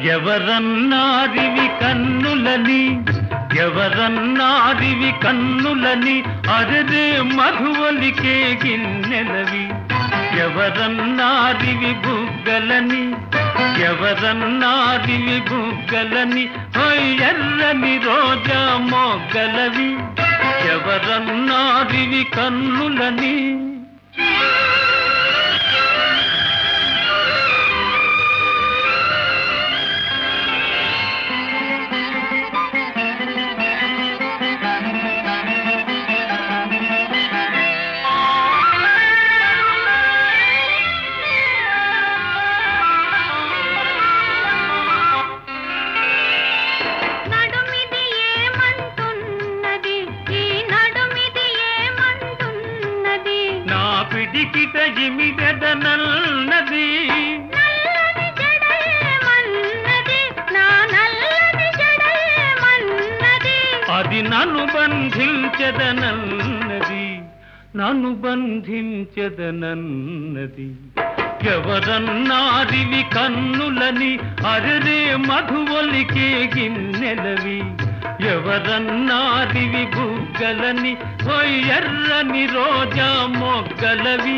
ఎవరన్నారివి కన్నులని ఎవరన్నారివి కన్నులని అరదే మధువలికే గిన్నెలవి ఎవరన్నారివి బుగ్గలని ఎవరన్నారివి బుగ్గలని హోయ్ ఎర్రని రోజా మొగ్గలవి ఎవరన్నారివి కన్నులని నడుమిది ఏమంటున్నది ఈ నడుమిది ఏమంటున్నది నా పిడికిట ఇమిగదనన్నది నల్లని జడేమన్నది నా నల్లని జడేమన్నది అది నన్ను బంధించదనన్నది నన్ను బంధించదనన్నది ఎవరన్నారివి కన్నులని అరరే మధువలికే గిన్నెలవి ఎవరన్నారివి బుగ్గలని ఓయ్ ఎర్రని రోజా మొగ్గలవి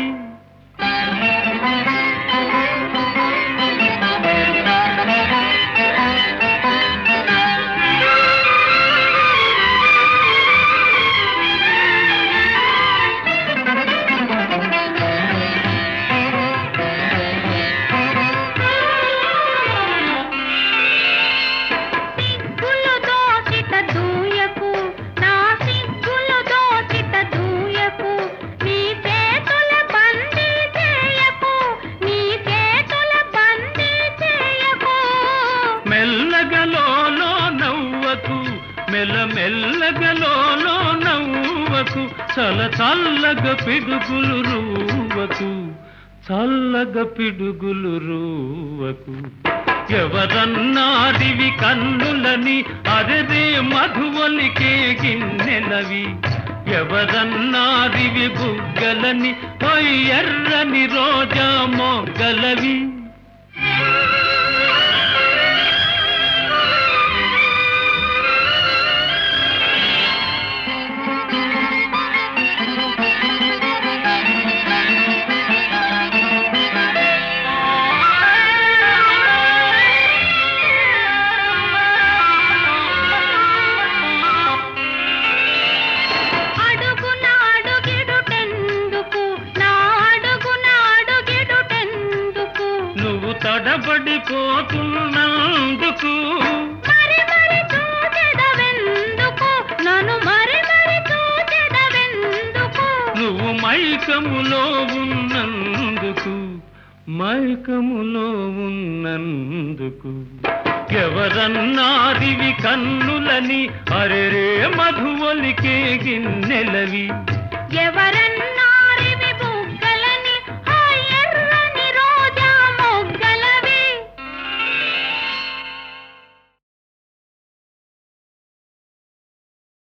సిగ్గులు దోసిట దూయకు నా సిగ్గులు దోసిట దూయకు నీ చేతుల బందీ చేయకు నీ చేతుల బందీ చేయకు మెల్లగలోలో నవ్వకు మెల్ల మెల్లగలోలో నవ్వకు చల చల్లగ పిడుగులు రూవకు చల్లగ పిడుగులు రూవకు ఎవరన్నారివి కన్నులని అరదే మధువలికే గిన్నెలవి ఎవరన్నారివి బుగ్గలని ఓయ్ ఎర్రని రోజా మొగ్గలవి అడుగున అడుగిడుటెందుకు నా అడుగున అడుగిడుటెందుకు నువ్వు తడబడిపోతున్నందుకు మరి మరి చూచెదవెందుకు నన్ను మరి మరి చూచెదవెందుకు నువ్వు మైకములో ఉన్నందుకు మైకములో ఉన్నందుకు ఎవరన్నారివి కన్నులని అరెరే మధువలికే గిన్నెలవి ఎవరన్నా